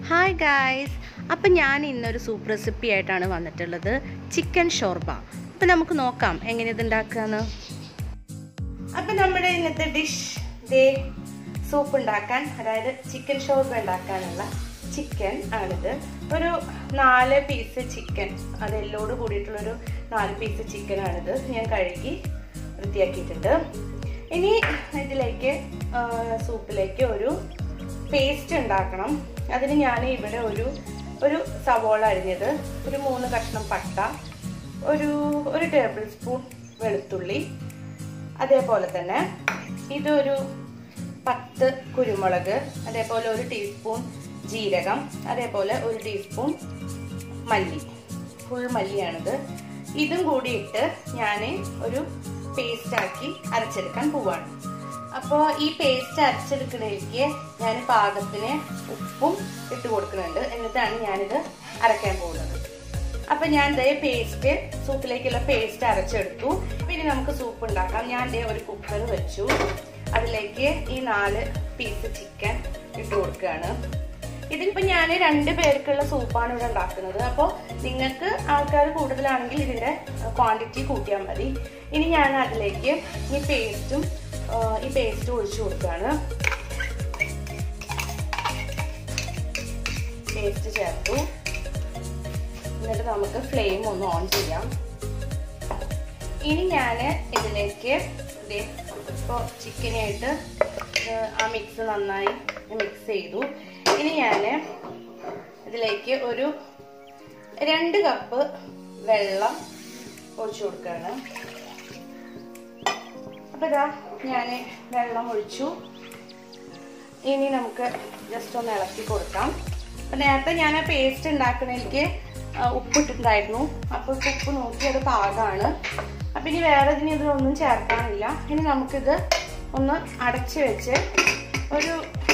hi guys അപ്പം ഞാൻ ഇന്നൊരു സൂപ്പ് റെസിപ്പി ആയിട്ടാണ് വന്നിട്ടുള്ളത് ചിക്കൻ ഷോർബ അപ്പം നമുക്ക് നോക്കാം എങ്ങനെ ഇത് ഉണ്ടാക്കാന്ന് അപ്പം നമ്മുടെ ഇന്നത്തെ ഡിഷ് ദേ സൂപ്പ് ഉണ്ടാക്കാൻ അതായത് ചിക്കൻ ഷോർബ ഉണ്ടാക്കാനുള്ള ചിക്കൻ ആണിത് ഒരു നാല് പീസ് ചിക്കൻ അതെല്ലോട് കൂടിയിട്ടുള്ളൊരു നാല് പീസ് ചിക്കൻ ആണിത് ഞാൻ കഴുകി വൃത്തിയാക്കിയിട്ടുണ്ട് ഇനി ഇതിലേക്ക് സൂപ്പിലേക്ക് ഒരു പേസ്റ്റ് ഉണ്ടാക്കണം അതിന് ഞാൻ ഇവിടെ ഒരു ഒരു സവോള അരിഞ്ഞത് ഒരു മൂന്ന് കഷ്ണം പട്ട ഒരു ഒരു ടേബിൾ സ്പൂൺ വെളുത്തുള്ളി അതേപോലെ തന്നെ ഇതൊരു പത്ത് കുരുമുളക് അതേപോലെ ഒരു ടീസ്പൂൺ ജീരകം അതേപോലെ ഒരു ടീസ്പൂൺ മല്ലി ഫുൾ മല്ലിയാണിത് ഇതും കൂടി ഇട്ട് ഞാൻ ഒരു പേസ്റ്റാക്കി അരച്ചെടുക്കാൻ പോവാണ് അപ്പോൾ ഈ പേസ്റ്റ് അരച്ചെടുക്കുന്നതിലേക്ക് ഞാൻ പാകത്തിന് ഉപ്പും ഇട്ട് കൊടുക്കുന്നുണ്ട് എന്നിട്ടാണ് ഞാനിത് അരയ്ക്കാൻ പോകുന്നത് അപ്പൊ ഞാൻ ദേ പേസ്റ്റ് സൂപ്പിലേക്കുള്ള പേസ്റ്റ് അരച്ചെടുത്തു പിന്നെ നമുക്ക് സൂപ്പ് ഉണ്ടാക്കാം ഞാൻ ദേ ഒരു കുക്കർ വെച്ചു അതിലേക്ക് ഈ നാല് പീസ് ചിക്കൻ ഇട്ട് കൊടുക്കുകയാണ് ഇതിലിപ്പോ ഞാൻ രണ്ട് പേർക്കുള്ള സൂപ്പാണ് ഇവിടെ ഉണ്ടാക്കുന്നത് അപ്പോൾ നിങ്ങൾക്ക് ആൾക്കാർ കൂടുതലാണെങ്കിൽ ഇതിന്റെ ക്വാണ്ടിറ്റി കൂട്ടിയാൽ മതി ഇനി ഞാൻ അതിലേക്ക് ഈ പേസ്റ്റും ഈ പേസ്റ്റ് ഒഴിച്ചു കൊടുക്കുകയാണ് പേസ്റ്റ് ചേർത്തു എന്നിട്ട് നമുക്ക് ഫ്ലെയിം ഒന്ന് ഓൺ ചെയ്യാം ഇനി ഞാൻ ഇതിലേക്ക് ഇപ്പോൾ ചിക്കനായിട്ട് ആ മിക്സ് നന്നായി മിക്സ് ചെയ്തു ഇനി ഞാൻ ഇതിലേക്ക് ഒരു രണ്ട് കപ്പ് വെള്ളം ഒഴിച്ചു കൊടുക്കുകയാണ് അപ്പോൾ ഇതാ ഞാൻ വെള്ളം ഒഴിച്ചു ഇനി നമുക്ക് ജസ്റ്റ് ഒന്ന് ഇളക്കി കൊടുക്കാം അപ്പം നേരത്തെ ഞാൻ ആ പേസ്റ്റ് ഉണ്ടാക്കുന്നതിലേക്ക് ഉപ്പിട്ടിട്ടുണ്ടായിരുന്നു അപ്പോൾ ഉപ്പ് നോക്കി അത് പാകമാണ് അപ്പം ഇനി വേറെ ഇതിന് ഇതിലൊന്നും ചേർക്കാനില്ല ഇനി നമുക്കിത് ഒന്ന് അടച്ച് വെച്ച് ഒരു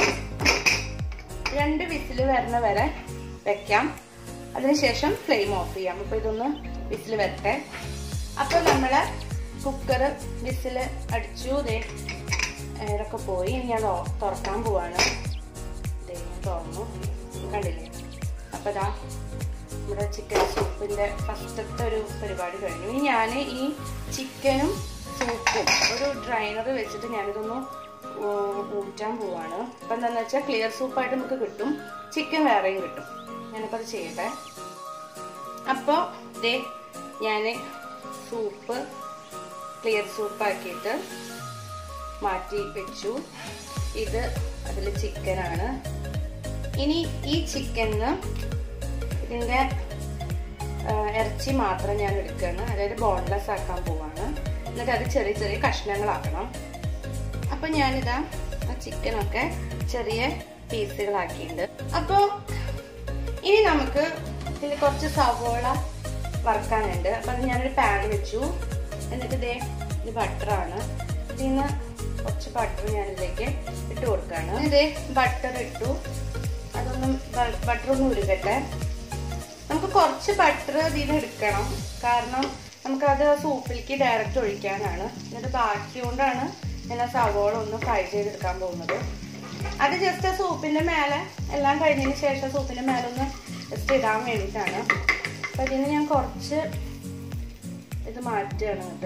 രണ്ട് വിസിൽ വരുന്ന വരെ വെക്കാം അതിനുശേഷം ഫ്ലെയിം ഓഫ് ചെയ്യാം അപ്പോൾ ഇതൊന്ന് വിസിൽ വരട്ടെ അപ്പോൾ നമ്മൾ കുക്കർ വിസിൽ അടിച്ചു ദേ എയറൊക്കെ പോയി ഞാൻ തുറക്കാൻ പോവാണ് ദേ തുറന്നു കണ്ടില്ലേ അപ്പോൾ ഇതാ നമ്മുടെ ചിക്കൻ സൂപ്പിൻ്റെ ഫസ്റ്റത്തെ ഒരു പരിപാടി കഴിഞ്ഞു ഇനി ഞാൻ ഈ ചിക്കനും സൂപ്പും ഒരു ഡ്രൈനർ വെച്ചിട്ട് ഞാനിതൊന്ന് ഊറ്റാൻ പോവാണ് അപ്പം എന്താണെന്ന് വെച്ചാൽ ക്ലിയർ സൂപ്പായിട്ട് നമുക്ക് കിട്ടും ചിക്കൻ വേറെയും കിട്ടും ഞാനിപ്പോൾ അത് ചെയ്യട്ടെ അപ്പോൾ ദേ ഞാൻ സൂപ്പ് ക്ലിയർ സൂപ്പാക്കിയിട്ട് മാറ്റി വെച്ചു ഇത് അതിൽ ചിക്കനാണ് ഇനി ഈ ചിക്കന് ഇതിൻ്റെ ഇറച്ചി മാത്രം ഞാൻ എടുക്കുകയാണ് അതായത് ബോൺലെസ് ആക്കാൻ പോവാണ് എന്നിട്ട് അത് ചെറിയ ചെറിയ കഷ്ണങ്ങളാക്കണം അപ്പം ഞാനിതാ ആ ചിക്കനൊക്കെ ചെറിയ പീസുകളാക്കിയിട്ടുണ്ട് അപ്പോൾ ഇനി നമുക്ക് ഇതിൽ കുറച്ച് സവോള വറുക്കാനുണ്ട് അപ്പം അത് ഞാനൊരു പാൻ വെച്ചു എന്നിട്ട് ഇതേ ഇത് ബട്ടറാണ് ഇതിൽ നിന്ന് കുറച്ച് ബട്ടർ ഞാനിതിലേക്ക് ഇട്ട് കൊടുക്കുകയാണ് ഇതേ ബട്ടർ ഇട്ടു അതൊന്നും ബട്ടർ ഒന്നും ഉരുകട്ടെ നമുക്ക് കുറച്ച് ബട്ടർ ഇതിന് എടുക്കണം കാരണം നമുക്കത് സൂപ്പിലേക്ക് ഡയറക്റ്റ് ഒഴിക്കാനാണ് എന്നിട്ട് ബാക്കി കൊണ്ടാണ് ഞാൻ ആ സവോള ഒന്ന് ഫ്രൈ ചെയ്തെടുക്കാൻ പോകുന്നത് അത് ജസ്റ്റ് ആ സൂപ്പിൻ്റെ മേലെ എല്ലാം കഴിഞ്ഞതിന് ശേഷം സൂപ്പിൻ്റെ മേലെ ഒന്ന് ജസ്റ്റ് ഇടാൻ വേണ്ടിയിട്ടാണ് അപ്പം ഇതിന് ഞാൻ കുറച്ച് ഇത് മാറ്റുകയാണ് എന്നിട്ട്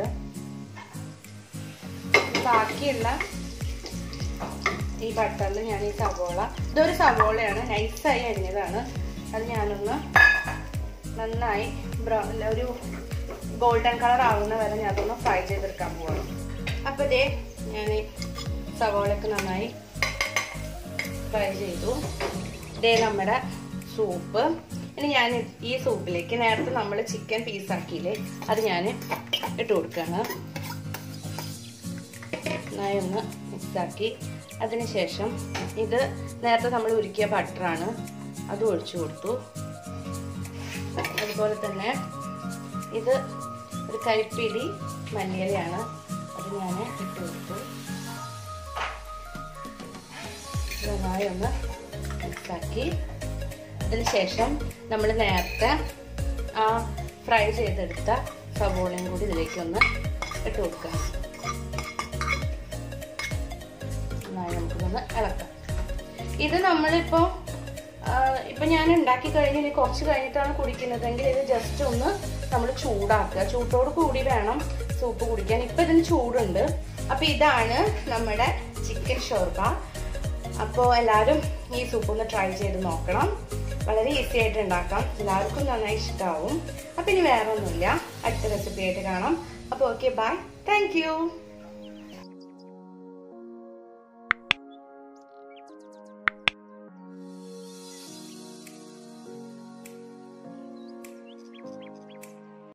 ബാക്കിയുള്ള ഈ ബട്ടറിൽ ഞാൻ ഈ സവോള ഇതൊരു സവോളയാണ് നൈസായി അരിഞ്ഞതാണ് അത് ഞാനൊന്ന് നന്നായി ബ്രൗൺ ഒരു ഗോൾഡൻ കളർ ആവുന്ന വരെ ഞാൻ അതൊന്ന് ഫ്രൈ ചെയ്തെടുക്കാൻ പോവാണ് അപ്പോൾ ഇതേ ഞാൻ സവോളയൊക്കെ നന്നായി ഫ്രൈ ചെയ്തു ഇതേ നമ്മുടെ സൂപ്പ് ഇനി ഞാൻ ഈ സൂപ്പിലേക്ക് നേരത്തെ നമ്മൾ ചിക്കൻ പീസാക്കിയില്ലേ അത് ഞാൻ ഇട്ട് കൊടുക്കുകയാണ് നന്നായി ഒന്ന് മിക്സാക്കി അതിനുശേഷം ഇത് നേരത്തെ നമ്മൾ ഉരുക്കിയ ബട്ടറാണ് അത് ഒഴിച്ചു കൊടുത്തു അതുപോലെ തന്നെ ഇത് ഒരു കരിപ്പിടി മല്ലിയിലയാണ് അത് ഞാൻ ഇട്ട് കൊടുത്തു നന്നായി ഒന്ന് മിക്സാക്കി അതിനുശേഷം നമ്മൾ നേരത്തെ ആ ഫ്രൈ ചെയ്തെടുത്ത സവോളയും കൂടി ഇതിലേക്ക് ഒന്ന് ഇട്ട് കൊടുക്കുക നന്നായി നമുക്കിതൊന്ന് ഇളക്കാം ഇത് നമ്മളിപ്പോൾ ഇപ്പൊ ഞാൻ ഉണ്ടാക്കി കഴിഞ്ഞ് ഇനി കുറച്ച് കഴിഞ്ഞിട്ടാണ് കുടിക്കുന്നതെങ്കിൽ ഇത് ജസ്റ്റ് ഒന്ന് നമ്മൾ ചൂടാക്കുക ചൂട്ടോട് കൂടി വേണം സൂപ്പ് കുടിക്കാൻ ഇപ്പൊ ഇതിന് ചൂടുണ്ട് അപ്പൊ ഇതാണ് നമ്മുടെ ചിക്കൻ ഷോർബ അപ്പോൾ എല്ലാവരും ഈ സൂപ്പ് ഒന്ന് ട്രൈ ചെയ്ത് നോക്കണം വളരെ ഈസി ആയിട്ട് ഉണ്ടാക്കാം എല്ലാവർക്കും നന്നായി ഇഷ്ടമാവും അപ്പം ഇനി വേറെ ഒന്നുമില്ല അടുത്ത റെസിപ്പി ആയിട്ട് കാണാം അപ്പോൾ ഓക്കെ ബൈ താങ്ക്